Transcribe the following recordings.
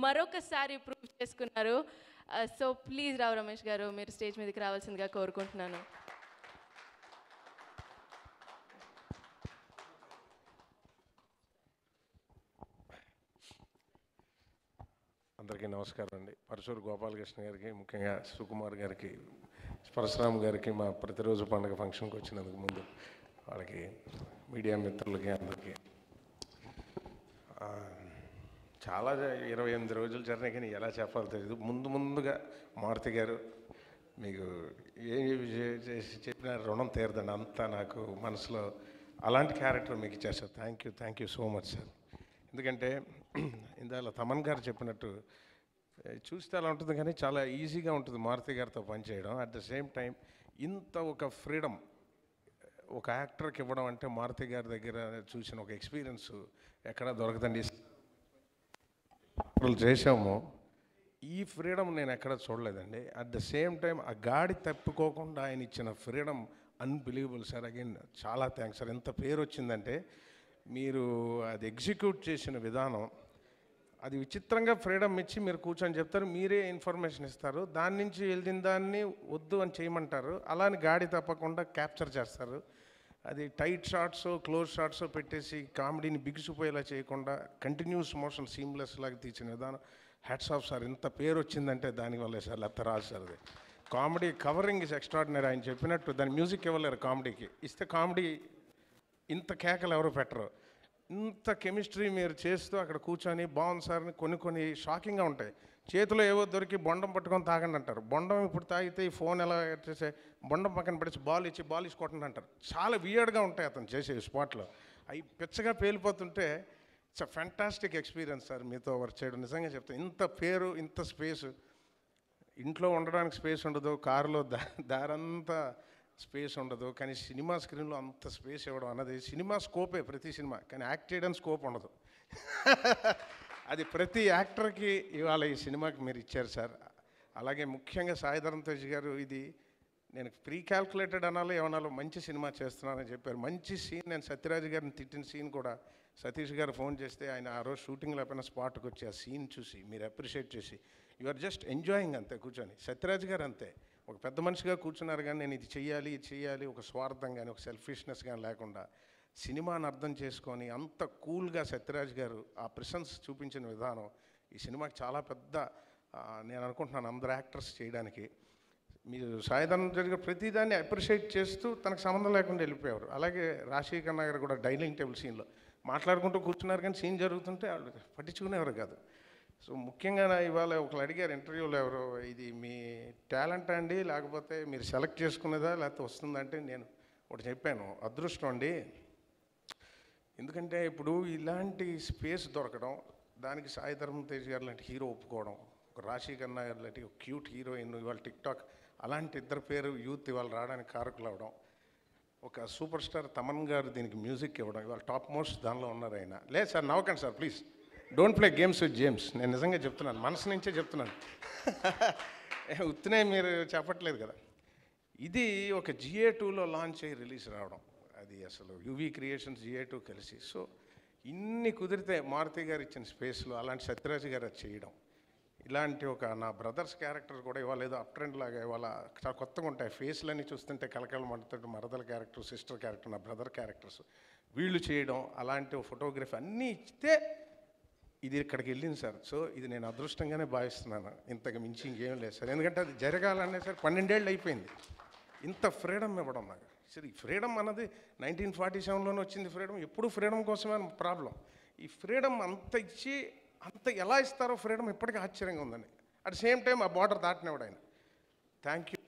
మరొకసారి ప్రూవ్ చేసుకున్నారు so please Rao Ramesh గారు మీరు స్టేజ్ మీదకి రావాల్సిందిగా కోరుకుంటున్నాను అందరికీ నమస్కారం అండి పరశూరు గోపాలకృష్ణ గారికి ముఖ్యంగా సుకుమార్ గారికి పరశురామ్ గారికి మా ప్రతిరోజు పండుగ ఫంక్షన్కి వచ్చినందుకు ముందు వాళ్ళకి మీడియా మిత్రులకి అందరికీ ఆ, చాలా జ- ఇరవై ఎనిమిది రోజులు జరిగినాయి కానీ ఎలా చెప్పాలో తెలియదు ముందు ముందుగా మారుతి గారు మీకు ఏ చేసి చెప్పిన రుణం తీరదండి అంతా నాకు మనసులో అలాంటి క్యారెక్టర్ మీకు ఇచ్చారు sir thank you thank you so much sir ఎందుకంటే ఇందాక తమన్ గారు చెప్పినట్టు ఏ, చూస్తే అలా ఉంటుంది కానీ చాలా ఈజీగా ఉంటుంది మారుతి గారితో పనిచేయడం అట్ ద సేమ్ టైం ఇంత ఒక ఫ్రీడమ్ ఒక యాక్టర్కి ఇవ్వడం అంటే మారుతి గారి దగ్గర చూసిన ఒక ఎక్స్పీరియన్స్ ఎక్కడా దొరకదండి పాత్రలు చేసాము ఈ ఫ్రీడమ్ నేను ఎక్కడ చూడలేదండి అట్ ద సేమ్ టైం ఆ గాడి తప్పుకోకుండా ఆయన ఇచ్చిన ఫ్రీడమ్ అన్బిలీవబుల్ సార్ అగైన్ చాలా థ్యాంక్స్ సార్ ఎంత పేరు వచ్చిందంటే మీరు అది ఎగ్జిక్యూట్ చేసిన విధానం అది విచిత్రంగా ఫ్రీడమ్ ఇచ్చి మీరు కూర్చొని చెప్తారు మీరే ఇన్ఫర్మేషన్ ఇస్తారు దాని నుంచి వెళ్ళిన దాన్ని వద్దు అని చేయమంటారు అలా అని గాడి తప్పకుండా క్యాప్చర్ చేస్తారు అది టైట్ షార్ట్స్ క్లోజ్ షార్ట్స్ పెట్టేసి కామెడీని బిగుసిపోయేలా చేయకుండా కంటిన్యూస్ మోషన్ సీమ్లెస్ లాగా తీసిన విధానం హ్యాట్స్ ఆఫ్ సార్ ఇంత పేరు వచ్చిందంటే దానివల్లే సార్ లేకపోతే రాదు సార్ అది కామెడీ కవరింగ్ ఇస్ ఎక్స్ట్రాడినరీ ఆయన చెప్పినట్టు దాని మ్యూజిక్ ఇవ్వలేరు కామెడీకి ఇస్తే కామెడీ ఇంత కేకలు ఎవరు పెట్టరు ఇంత కెమిస్ట్రీ మీరు చేస్తూ అక్కడ కూర్చొని బాగుంది సార్ అని కొన్ని కొన్ని షాకింగ్గా ఉంటాయి చేతిలో ఏవో దొరికి బొండం పట్టుకొని తాగండి అంటారు బొండం ఇప్పుడు తాగితే ఈ ఫోన్ ఎలా చేసే బొండం పక్కన పడేసి బాల్ ఇచ్చి బాల్ ఇచ్చి కొట్టండి అంటారు చాలా వియర్డ్గా ఉంటాయి అతను చేసే స్పాట్లో అవి పిచ్చగా పేలిపోతుంటే it's a fantastic experience sir మీతో వర్క్ చేయడం నిజంగా చెప్తాను ఇంత పేరు ఇంత స్పేస్ ఇంట్లో ఉండడానికి స్పేస్ ఉండదు కారులో దా దారంతా స్పేస్ ఉండదు కానీ సినిమా స్క్రీన్లో అంత స్పేస్ ఇవ్వడం అన్నది సినిమా స్కోపే ప్రతి సినిమా కానీ యాక్ట్ చేయడానికి స్కోప్ ఉండదు అది ప్రతి యాక్టర్కి ఇవాళ ఈ సినిమాకి మీరు ఇచ్చారు సార్ అలాగే ముఖ్యంగా సాయిధరం తేజ్ గారు ఇది నేను ప్రీ క్యాల్కులేటెడ్ అనాలో ఏమనాలో మంచి సినిమా చేస్తున్నానని చెప్పారు మంచి సీన్ నేను సత్యరాజ్ గారిని తిట్టిన సీన్ కూడా సతీష్ గారు ఫోన్ చేస్తే ఆయన ఆ రోజు షూటింగ్ లేకపోయినా స్పాట్కి వచ్చి ఆ సీన్ చూసి మీరు అప్రిషియేట్ చేసి యు ఆర్ జస్ట్ ఎంజాయింగ్ అంతే కూర్చొని సత్యరాజ్ గారు అంతే ఒక పెద్ద మనిషిగా కూర్చున్నారు కానీ నేను ఇది చెయ్యాలి ఇది చెయ్యాలి ఒక స్వార్థం కానీ ఒక సెల్ఫిష్నెస్ కానీ లేకుండా సినిమాని అర్థం చేసుకొని అంత కూల్గా సత్యరాజ్ గారు ఆ ప్రిసెన్స్ చూపించిన విధానం ఈ సినిమాకి చాలా పెద్ద ఆ, నేను అనుకుంటున్నాను అందరు యాక్టర్స్ చేయడానికి మీరు సాయిధనం జరిగే ప్రతిదాన్ని అప్రిషియేట్ చేస్తూ తనకు సంబంధం లేకుండా వెళ్ళిపోయారు అలాగే రాశి కన్నా గారు కూడా డైనింగ్ టేబుల్ సీన్లో మాట్లాడుకుంటూ కూర్చున్నారు కానీ సీన్ జరుగుతుంటే వాళ్ళు పట్టించుకునేవారు కాదు సో ముఖ్యంగా నా ఇవాళ ఒకరు అడిగారు ఇంటర్వ్యూలో ఎవరు ఇది మీ టాలెంట్ అండి లేకపోతే మీరు సెలెక్ట్ చేసుకునేదా లేకపోతే వస్తుందంటే నేను ఒకటి చెప్పాను అదృష్టం అండి ఎందుకంటే ఇప్పుడు ఇలాంటి స్పేస్ దొరకడం దానికి సాయి ధర్మ తేజ్ గారు లాంటి హీరో ఒప్పుకోవడం ఒక రాశి కన్నా గారు లాంటి ఒక క్యూట్ హీరోయిన్ ఇవాళ టిక్ టాక్ అలాంటి ఇద్దరు పేరు యూత్ ఇవాళ రావడానికి కారకులు అవడం ఒక సూపర్ స్టార్ తమన్ గారు దీనికి మ్యూజిక్ ఇవ్వడం ఇవాళ టాప్ మోస్ట్ దానిలో ఉన్నారు ఆయన లేదు సార్ నవ్వకండి sir please don't play games with James నేను నిజంగా చెప్తున్నాను మనసు నుంచే చెప్తున్నాను ఉత్తినే మీరు చెప్పట్లేదు కదా ఇది ఒక జిఏ టూలో లాంచ్ అయ్యి రిలీజ్ రావడం అది అసలు యువి క్రియేషన్స్ జిఏ టూ కలిసి సో ఇన్ని కుదిరితే మారుతి గారు ఇచ్చిన స్పేస్లో అలాంటి సత్యరాజ్ గారు అది చేయడం ఇలాంటి ఒక నా బ్రదర్స్ క్యారెక్టర్ కూడా ఇవాళ ఏదో అప్ ట్రెండ్ లాగా ఇవాళ చాలా కొత్తగా ఉంటాయి ఫేస్లన్నీ చూస్తుంటే కలకలం మంటుతుంటే మరదల క్యారెక్టర్ సిస్టర్ క్యారెక్టర్ నా బ్రదర్ క్యారెక్టర్స్ వీళ్ళు చేయడం అలాంటి ఫోటోగ్రఫీ అన్నీ ఇస్తే ఇది ఇక్కడికి వెళ్ళింది సార్ సో ఇది నేను అదృష్టంగానే భావిస్తున్నాను ఇంతకు మించి ఇంకేం లేదు సార్ ఎందుకంటే అది జరగాలనే సార్ పన్నెండేళ్ళు అయిపోయింది ఇంత ఫ్రీడమ్ ఇవ్వడం నాకు సరే ఈ ఫ్రీడమ్ అన్నది నైన్టీన్ ఫార్టీ సెవెన్లోనే వచ్చింది ఫ్రీడమ్ ఎప్పుడు ఫ్రీడమ్ కోసమే ప్రాబ్లం ఈ ఫ్రీడమ్ అంత ఇచ్చి అంత ఎలా ఇస్తారో ఫ్రీడమ్ ఇప్పటికీ ఆశ్చర్యంగా ఉందండి అట్ సేమ్ టైం ఆ బార్డర్ దాటినవాడు ఆయన థ్యాంక్ యూ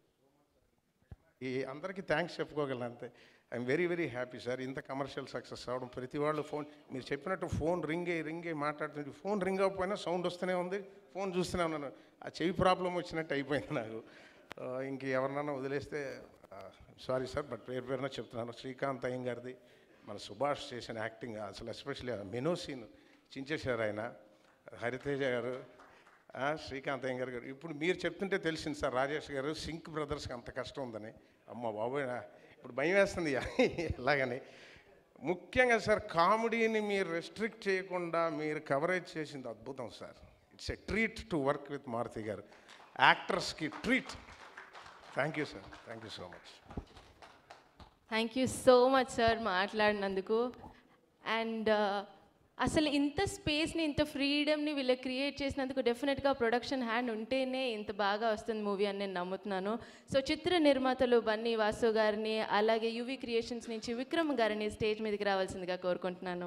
ఈ అందరికీ థ్యాంక్స్ చెప్పుకోగలను అంతే I'm very very happy sir ఇంత కమర్షియల్ సక్సెస్ అవ్వడం ప్రతి వాళ్ళు ఫోన్ మీరు చెప్పినట్టు ఫోన్ రింగ్ అయ్యి రింగ్ అయ్యి మాట్లాడుతుంటే ఫోన్ రింగ్ అవ్వకపోయినా సౌండ్ వస్తూనే ఉంది ఫోన్ చూస్తూనే ఉన్నాను ఆ చెవి ప్రాబ్లం వచ్చినట్టు అయిపోయింది నాకు ఆ, ఇంక ఎవరినన్నా వదిలేస్తే సారీ సార్ బట్ పేరు పేరున చెప్తున్నాను శ్రీకాంత్ అయ్యం గారిది మన సుభాష్ చేసిన యాక్టింగ్ అసలు ఎస్పెషల్లీ మెనో సీన్ చించేశారు ఆయన హరితేజ గారు ఆ, శ్రీకాంత్ అయ్యం గారు ఇప్పుడు మీరు చెప్తుంటే తెలిసింది సార్ రాజేష్ గారు సింక్ బ్రదర్స్కి అంత కష్టం ఉందని అమ్మ బాబోయ్ నా- ఇప్పుడు భయం వేస్తుంది ఎలాగని ముఖ్యంగా సార్ కామెడీని మీరు రెస్ట్రిక్ట్ చేయకుండా మీరు కవరేజ్ చేసింది అద్భుతం sir it's a treat to work with Maruthi garu యాక్టర్స్కి treat thank you sir thank you so much thank you so much sir మాట్లాడినందుకు అండ్ అసలు ఇంత స్పేస్ని ఇంత ఫ్రీడమ్ని వీళ్ళు క్రియేట్ చేసినందుకు డెఫినెట్గా ప్రొడక్షన్ హ్యాండ్ ఉంటేనే ఇంత బాగా వస్తుంది మూవీ అని నేను నమ్ముతున్నాను సో చిత్ర నిర్మాతలు బన్నీ వాసు గారిని అలాగే యువి క్రియేషన్స్ నుంచి విక్రమ్ గారిని స్టేజ్ మీదకి రావాల్సిందిగా కోరుకుంటున్నాను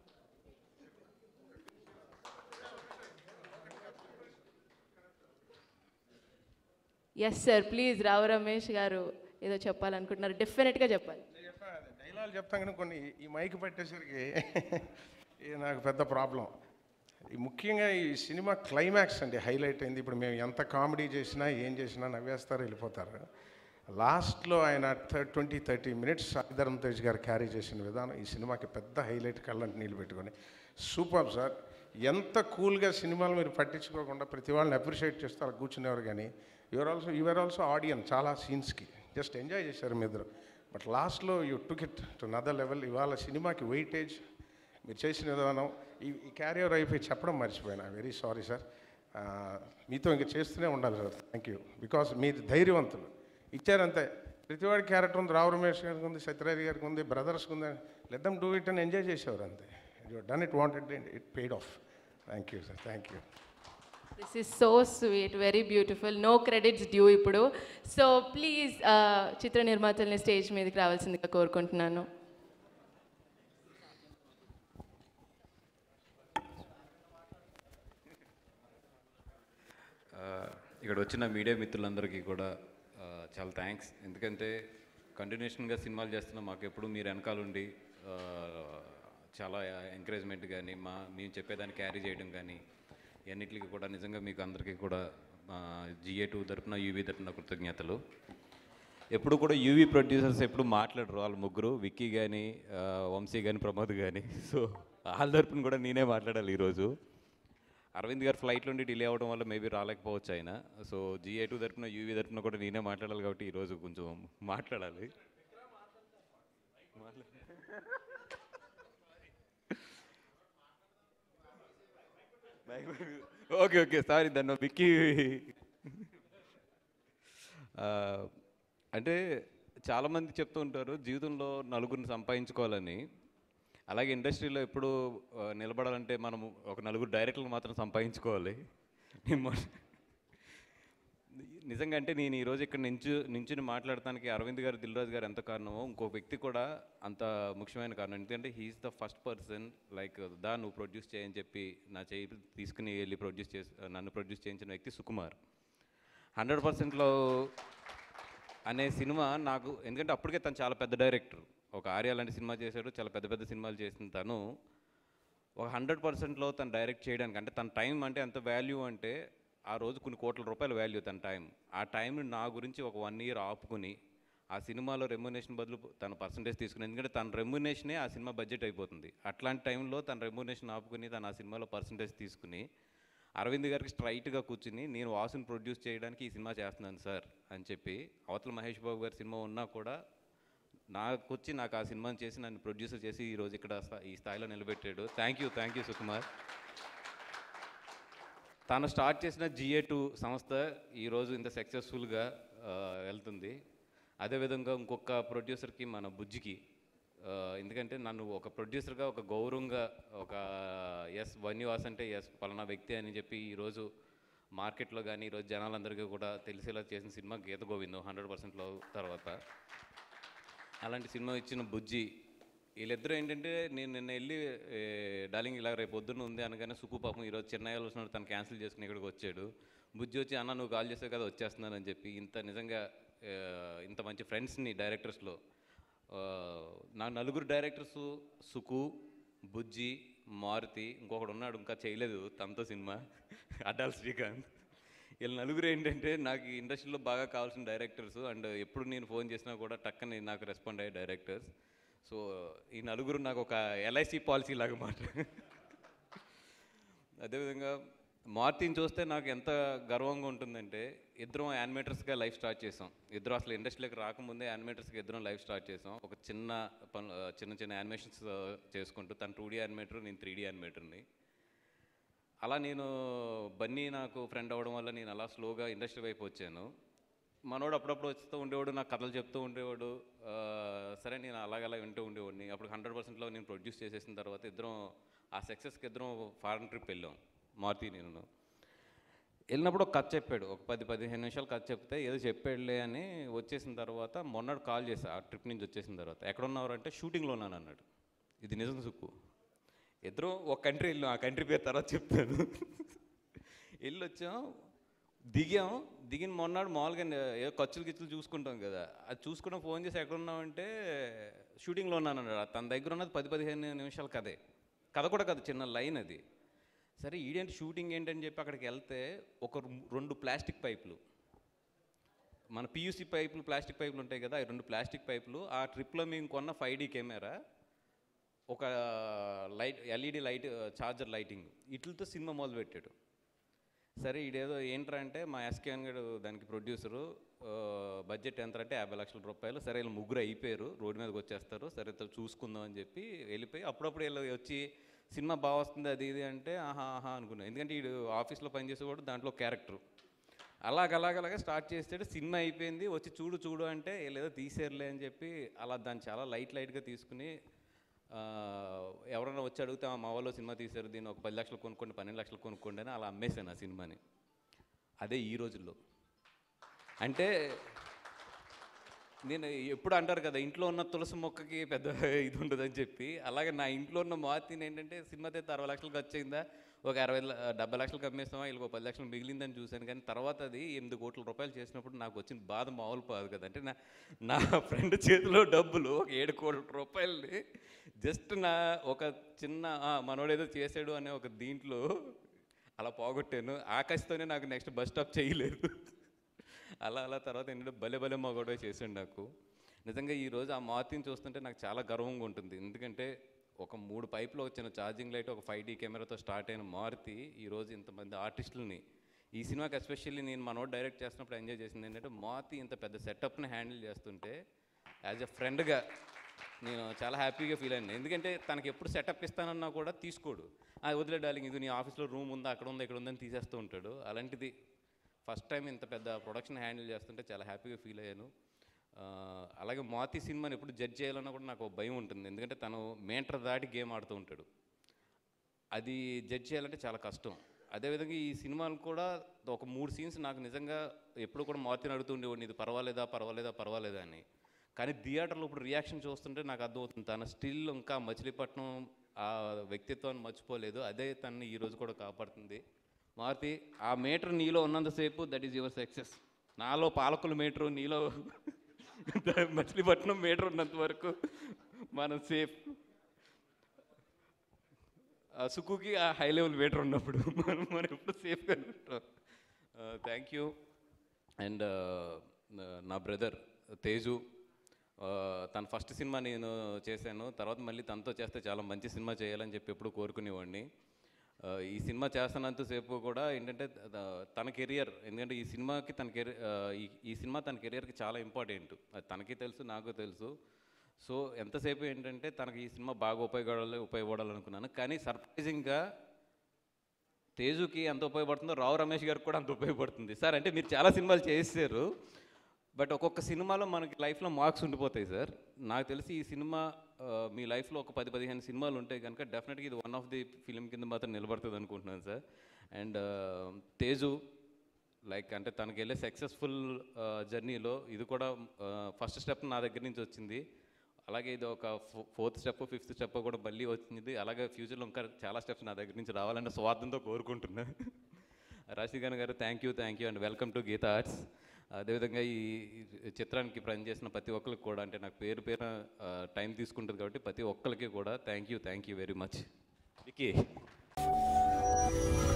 yes sir please Rao Ramesh garu ఏదో చెప్పాలనుకుంటున్నారు డెఫినెట్గా చెప్పాలి డైలాగ్ చెప్తాం కానీ కొన్ని ఈ మైక్ పెట్టేసరికి ఇది నాకు పెద్ద ప్రాబ్లం ఈ ముఖ్యంగా ఈ సినిమా క్లైమాక్స్ అండి హైలైట్ అయింది ఇప్పుడు మేము ఎంత కామెడీ చేసినా ఏం చేసినా నవ్వేస్తారు వెళ్ళిపోతారు లాస్ట్లో ఆయన twenty thirty minutes Sai Dharam Tej garu carry చేసిన విధానం ఈ సినిమాకి పెద్ద హైలైట్ కళ్ళంటి నీళ్ళు పెట్టుకొని సూపర్ సార్ ఎంత కూల్గా సినిమాలు మీరు పట్టించుకోకుండా ప్రతి వాళ్ళని అప్రిషియేట్ చేస్తారు కూర్చునేవారు కానీ your also your also audience చాలా సీన్స్కి జస్ట్ ఎంజాయ్ చేశారు మీ ఇద్దరు బట్ లాస్ట్లో you took it to nother level ఇవాళ సినిమాకి వెయిటేజ్ మీరు చేసిన విధానం ఈ ఈ క్యారియర్ అయిపోయి చెప్పడం మర్చిపోయినా వెరీ సారీ సార్ మీతో ఇంకా చేస్తూనే ఉండాలి సార్ థ్యాంక్ యూ బికాస్ మీరు ధైర్యవంతులు ఇచ్చారంతే ప్రతివాడి క్యారెక్టర్ ఉంది రావు రమేష్ గారికి ఉంది సత్యరాజు గారికి ఉంది బ్రదర్స్కి ఉంది లెట్ దమ్ డూ ఇట్ అని ఎంజాయ్ చేసేవారు అంతే you done it wanted it paid off thank you sir thank you this is so sweet very beautiful no credits due ఇప్పుడు సో ప్లీజ్ చిత్ర నిర్మాతల్ని స్టేజ్ మీదకి రావాల్సిందిగా కోరుకుంటున్నాను ఆ, ఇక్కడ వచ్చిన మీడియా మిత్రులందరికీ కూడా ఆ, చాలా థ్యాంక్స్ ఎందుకంటే కంటిన్యూషన్గా సినిమాలు చేస్తున్న మాకు ఎప్పుడు మీరు వెనకాలండి ఆ, చాలా ఎంకరేజ్మెంట్ కానీ మా మేము చెప్పేదాన్ని క్యారీ చేయడం కానీ ఇవన్నిటికి కూడా నిజంగా మీకు అందరికీ కూడా జిఏ టూ తరపున యూవీ తరపున కృతజ్ఞతలు ఎప్పుడు కూడా యూవీ ప్రొడ్యూసర్స్ ఎప్పుడు మాట్లాడరు వాళ్ళు ముగ్గురు విక్కీ కానీ వంశీ కానీ ప్రమోద్ కానీ సో వాళ్ళ తరపున కూడా నేనే మాట్లాడాలి ఈరోజు అరవింద్ గారు ఫ్లైట్ నుండి డిలే అవ్వడం వల్ల మేబీ రాలేకపోవచ్చు ఆయన సో జిఏ టూ తరపున యూవీ తరపున కూడా నేనే మాట్లాడాలి కాబట్టి ఈరోజు కొంచెం మాట్లాడాలి ఓకే ఓకే సారీ దాన్ని విక్కీ ఆ, అంటే చాలామంది చెప్తూ ఉంటారు జీవితంలో నలుగురిని సంపాదించుకోవాలని అలాగే ఇండస్ట్రీలో ఎప్పుడు ఆ, నిలబడాలంటే మనం ఒక నలుగురు డైరెక్టర్లు మాత్రం సంపాదించుకోవాలి నేను మొన్న- నిజంగా అంటే నేను ఈరోజు ఇక్కడ నించు నించుని మాట్లాడటానికి అరవింద్ గారు దిల్రాజు గారు ఎంత కారణమో ఇంకో వ్యక్తి కూడా అంత ముఖ్యమైన కారణం ఎందుకంటే he's the first person like the నువ్వు ప్రొడ్యూస్ చేయని చెప్పి నా చేయి తీసుకుని వెళ్ళి ప్రొడ్యూస్ చేసి నన్ను ప్రొడ్యూస్ చేయించిన వ్యక్తి సుకుమార్ హండ్రెడ్ పర్సెంట్లో అనే సినిమా నాకు ఎందుకంటే అప్పటికే తను చాలా పెద్ద డైరెక్టర్ ఒక ఆర్య లాంటి సినిమా చేశాడు చాలా పెద్ద పెద్ద సినిమాలు చేసిన తను ఒక హండ్రెడ్ పర్సెంట్లో తను డైరెక్ట్ చేయడానికి అంటే తన టైం అంటే ఎంత వాల్యూ అంటే ఆ రోజు కొన్ని కోట్ల రూపాయల వాల్యూ తన టైం ఆ టైంని నా గురించి ఒక వన్ ఇయర్ ఆపుకుని ఆ సినిమాలో రెమ్యునేషన్ బదులు తన పర్సంటేజ్ తీసుకుని ఎందుకంటే తన రెమ్యునేషనే ఆ సినిమా బడ్జెట్ అయిపోతుంది అట్లాంటి టైంలో తన రెమ్యునేషన్ ఆపుకుని తను ఆ సినిమాలో పర్సంటేజ్ తీసుకుని అరవింద్ గారికి స్ట్రైట్గా కూర్చుని నేను వాసుని ప్రొడ్యూస్ చేయడానికి ఈ సినిమా చేస్తున్నాను సార్ అని చెప్పి అవతల మహేష్ బాబు గారి సినిమా ఉన్నా కూడా నాకు వచ్చి నాకు ఆ సినిమాని చేసి నన్ను ప్రొడ్యూసర్ చేసి ఈరోజు ఇక్కడ స్థా- ఈ స్థాయిలో నిలబెట్టాడు thank you thank you Sukumar తాను స్టార్ట్ చేసిన జిఏ టూ సంస్థ ఈరోజు ఇంత సక్సెస్ఫుల్గా వెళ్తుంది అదేవిధంగా ఇంకొక ప్రొడ్యూసర్కి మన బుజ్జికి ఆ, ఎందుకంటే నన్ను ఒక ప్రొడ్యూసర్గా ఒక గౌరవంగా ఒక ఎస్ వన్యవాస్ అంటే ఎస్ పలానా వ్యక్తి అని చెప్పి ఈరోజు మార్కెట్లో కానీ ఈరోజు జనాలందరికీ కూడా తెలిసేలా చేసిన సినిమా గీత గోవిందం హండ్రెడ్ పర్సెంట్లో తర్వాత అలాంటి సినిమా ఇచ్చిన బుజ్జి వీళ్ళిద్దరూ ఏంటంటే నేను నిన్న వెళ్ళి ఏ, డార్లింగ్ ఇలా రేపు పొద్దున్న ఉంది అనగానే సుకు పాపం ఈరోజు చెన్నై వచ్చినప్పుడు తను క్యాన్సిల్ చేసుకుని ఇక్కడికి వచ్చాడు బుజ్జి వచ్చి అన్న నువ్వు కాల్ చేసావు కదా వచ్చేస్తున్నానని చెప్పి ఇంత నిజంగా ఏ, ఇంత మంచి ఫ్రెండ్స్ని డైరెక్టర్స్లో ఆ, నా నలుగురు డైరెక్టర్స్ సుకు బుజ్జి మారుతి ఇంకొకడు ఉన్నాడు ఇంకా చేయలేదు తనతో సినిమా అడ్డాల్ శ్రీకాంత్ వీళ్ళ నలుగురు ఏంటంటే నాకు ఈ ఇండస్ట్రీలో బాగా కావాల్సిన డైరెక్టర్స్ అండ్ ఎప్పుడు నేను ఫోన్ చేసినా కూడా టక్కని నాకు రెస్పాండ్ అయ్యే డైరెక్టర్స్ సో ఈ నలుగురు నాకు ఒక ఎల్ఐసి పాలసీ లాగా మాట అదేవిధంగా మార్తిని చూస్తే నాకు ఎంత గర్వంగా ఉంటుందంటే ఇద్దరం యానిమేటర్స్గా లైఫ్ స్టార్ట్ చేసాం ఇద్దరు అసలు ఇండస్ట్రీలోకి రాకముందే యానిమేటర్స్గా ఇద్దరం లైఫ్ స్టార్ట్ చేసాం ఒక చిన్న పనులు చిన్న చిన్న యానిమేషన్స్ చేసుకుంటూ తను టూ డీ యానిమేటర్ నేను త్రీ డీ యానిమేటర్ని అలా నేను బన్నీ నాకు ఫ్రెండ్ అవ్వడం వల్ల నేను అలా స్లోగా ఇండస్ట్రీ వైపు వచ్చాను మనోడు అప్పుడప్పుడు వస్తూ ఉండేవాడు నాకు కథలు చెప్తూ ఉండేవాడు ఆ, సరే నేను అలాగలా వింటూ ఉండేవాడిని అప్పుడు హండ్రెడ్ పర్సెంట్లో నేను ప్రొడ్యూస్ చేసేసిన తర్వాత ఇద్దరం ఆ సక్సెస్కి ఇద్దరం ఫారెన్ ట్రిప్ వెళ్ళాం మారుతి నేను వెళ్ళినప్పుడు ఒక కథ చెప్పాడు ఒక పది పదిహేను నిమిషాలు కథ చెప్తే ఏదో చెప్పాడులే అని వచ్చేసిన తర్వాత మొన్నటి కాల్ చేశా ఆ ట్రిప్ నుంచి వచ్చేసిన తర్వాత ఎక్కడ ఉన్నారు అంటే షూటింగ్లో ఉన్నాను అన్నాడు ఇది నిజం సుక్కు ఇద్దరం ఒక కంట్రీ వెళ్ళాం ఆ కంట్రీ పేరు తర్వాత చెప్తాను వెళ్ళి వచ్చాం దిగాం దిగిన మొన్నాడు మామూలుగా ఏదో ఖర్చులు గిచ్చులు చూసుకుంటాం కదా అది చూసుకుని ఫోన్ చేసి ఎక్కడ ఉన్నామంటే షూటింగ్లో ఉన్నాను అన్నాడు తన దగ్గర ఉన్నది పది పదిహేను నిమిషాల కథే కథ కూడా కాదు చిన్న లైన్ అది సరే ఈడేంటి షూటింగ్ ఏంటని చెప్పి అక్కడికి వెళ్తే ఒక రు- రెండు ప్లాస్టిక్ పైపులు మన పియూసీ పైపులు ప్లాస్టిక్ పైపులు ఉంటాయి కదా ఈ రెండు ప్లాస్టిక్ పైపులు ఆ ట్రిప్లో మేము కొన్న ఫైవ్ డీ కెమెరా ఒక light LED light charger lighting వీటితో సినిమా మొదలు పెట్టాడు సరే ఇదేదో ఏంట్రా అంటే మా ఎస్కేఎన్ గడు దానికి ప్రొడ్యూసరు బడ్జెట్ ఎంత అంటే యాభై లక్షల రూపాయలు సరే వీళ్ళు ముగ్గురు అయిపోయారు రోడ్డు మీదకి వచ్చేస్తారు సరే తో చూసుకుందాం అని చెప్పి వెళ్ళిపోయి అప్పుడప్పుడు వీళ్ళు వచ్చి సినిమా బాగా వస్తుంది అది ఇది అంటే ఆహా ఆహా అనుకున్నాను ఎందుకంటే వీడు ఆఫీస్లో పనిచేసేవాడు దాంట్లో క్యారెక్టర్ అలాగ అలాగ అలాగే స్టార్ట్ చేస్తాడు సినిమా అయిపోయింది వచ్చి చూడు చూడు అంటే లేదో తీసేరులే అని చెప్పి అలా దాన్ని చాలా లైట్ లైట్గా తీసుకుని ఆ, ఎవరైనా వచ్చి అడిగితే "ఆ, మా వాళ్ళు సినిమా తీశారు దీన్ని ఒక పది లక్షలు కొనుక్కోండి పన్నెండు లక్షలు కొనుక్కోండి అని అలా అమ్మేశాను ఆ సినిమాని అదే ఈ రోజుల్లో అంటే నేను ఎప్పుడు అంటారు కదా ఇంట్లో ఉన్న తులసి మొక్కకి పెద్ద ఇది ఉండదని చెప్పి అలాగే నా ఇంట్లో ఉన్న మాతిని ఏంటంటే సినిమా అయితే అరవై లక్షలు ఖర్చు అయిందా ఒక అరవై ల- డెబ్బై లక్షలు అమ్మేస్తామా వీళ్ళకి ఒక పది లక్షలు మిగిలిందని చూశాను కానీ తర్వాత అది ఎనిమిది కోట్ల రూపాయలు చేసినప్పుడు నాకు వచ్చిన బాధ మామూలు కాదు కదా అంటే నా నా ఫ్రెండ్ చేతిలో డబ్బులు ఒక ఏడు కోట్ల రూపాయలని జస్ట్ నా ఒక చిన్న "ఆ, మనోడేదో చేశాడు అనే ఒక దీంట్లో అలా పోగొట్టాను ఆకాశతోనే నాకు నెక్స్ట్ బస్ స్టాప్ చేయలేదు అలా అలా తర్వాత ఏంటంటే భలే భలే మగోడే చేసాడు నాకు నిజంగా ఈరోజు ఆ మారుతిని చూస్తుంటే నాకు చాలా గర్వంగా ఉంటుంది ఎందుకంటే ఒక మూడు పైపులో వచ్చిన ఛార్జింగ్ లైట్ ఒక ఫైవ్ డీ కెమెరాతో స్టార్ట్ అయిన మారుతి ఈరోజు ఇంతమంది ఆర్టిస్టులని ఈ సినిమాకి ఎస్పెషల్లీ నేను మనోడు డైరెక్ట్ చేసినప్పుడు ఎంజాయ్ చేసింది ఏంటంటే మారుతి ఇంత పెద్ద సెటప్ని హ్యాండిల్ చేస్తుంటే యాజ్ ఎ ఫ్రెండ్గా నేను చాలా హ్యాపీగా ఫీల్ అయ్యాను ఎందుకంటే తనకి ఎప్పుడు సెటప్ ఇస్తానన్నా కూడా తీసుకోడు అది వదిలే డార్లింగ్ ఇది నీ ఆఫీస్లో రూమ్ ఉందా అక్కడ ఉందా ఇక్కడ ఉందని తీసేస్తూ ఉంటాడు అలాంటిది ఫస్ట్ టైం ఇంత పెద్ద ప్రొడక్షన్ హ్యాండిల్ చేస్తుంటే చాలా హ్యాపీగా ఫీల్ అయ్యాను ఆ, అలాగే మాతి సినిమాని ఎప్పుడు జడ్జ్ చేయాలన్నా కూడా నాకు ఒక భయం ఉంటుంది ఎందుకంటే తను మేంటర్ దాటి గేమ్ ఆడుతూ ఉంటాడు అది జడ్జ్ చేయాలంటే చాలా కష్టం అదేవిధంగా ఈ సినిమాలు కూడా ఒక మూడు సీన్స్ నాకు నిజంగా ఎప్పుడు కూడా మారుతిని అడుగుతూ ఉండేవాడిని ఇది పర్వాలేదా పర్వాలేదా పర్వాలేదా అని కానీ థియేటర్లో ఇప్పుడు రియాక్షన్ చూస్తుంటే నాకు అర్థమవుతుంది తన స్టిల్ ఇంకా మచిలీపట్నం ఆ వ్యక్తిత్వాన్ని మర్చిపోలేదు అదే తనని ఈ రోజు కూడా కాపాడుతుంది మారుతి ఆ మీటర్ నీలో ఉన్నంతసేపు దట్ ఈజ్ యువర్ సక్సెస్ నాలో పాలకుల మీటరు నీలో మచిలీపట్నం మీటర్ ఉన్నంత వరకు మనం సేఫ్ ఆ సుకుకి ఆ హై లెవెల్ వేటర్ ఉన్నప్పుడు మనం మనం ఎప్పుడు సేఫ్గా ఉంటాం థ్యాంక్ యూ అండ్ నా బ్రదర్ తేజు ఆ, తన ఫస్ట్ సినిమా నేను చేశాను తర్వాత మళ్ళీ తనతో చేస్తే చాలా మంచి సినిమా చేయాలని చెప్పి ఎప్పుడు కోరుకునేవాడిని ఆ, ఈ సినిమా చేస్తున్నంతసేపు కూడా ఏంటంటే త- తన కెరియర్ ఎందుకంటే ఈ సినిమాకి తన కెరీర్ ఈ ఈ సినిమా తన కెరియర్కి చాలా ఇంపార్టెంట్ అది తనకి తెలుసు నాకు తెలుసు సో ఎంతసేపు ఏంటంటే తనకి ఈ సినిమా బాగా ఉపయోగపడాలి ఉపయోగపడాలనుకున్నాను కానీ సర్ప్రైజింగ్గా తేజుకి ఎంత ఉపయోగపడుతుందో రావు రమేష్ గారికి కూడా అంత ఉపయోగపడుతుంది సార్ అంటే మీరు చాలా సినిమాలు చేశారు బట్ ఒక్కొక్క సినిమాలో మనకి లైఫ్లో మార్క్స్ ఉండిపోతాయి సార్ నాకు తెలిసి ఈ సినిమా ఆ, మీ లైఫ్లో ఒక పది పదిహేను సినిమాలు ఉంటాయి కనుక డెఫినెట్గా ఇది వన్ ఆఫ్ ది ఫిలిం కింద మాత్రం నిలబడుతుంది అనుకుంటున్నాను సార్ అండ్ తేజు లైక్ అంటే తనకి వెళ్ళే సక్సెస్ఫుల్ జర్నీలో ఇది కూడా ఫస్ట్ స్టెప్ నా దగ్గర నుంచి వచ్చింది అలాగే ఇది ఒక ఫోర్త్ స్టెప్ ఫిఫ్త్ స్టెప్ కూడా మళ్ళీ వచ్చింది అలాగే ఫ్యూచర్లో ఇంకా చాలా స్టెప్స్ నా దగ్గర నుంచి రావాలన్న స్వార్థంతో కోరుకుంటున్నా Raashi Khanna garu thank you thank you and welcome to Geetha Arts అదేవిధంగా ఈ ఈ చిత్రానికి పని చేసిన ప్రతి ఒక్కరికి కూడా అంటే నాకు పేరు పేరు టైం తీసుకుంటుంది కాబట్టి ప్రతి ఒక్కరికి కూడా thank you thank you very much wiki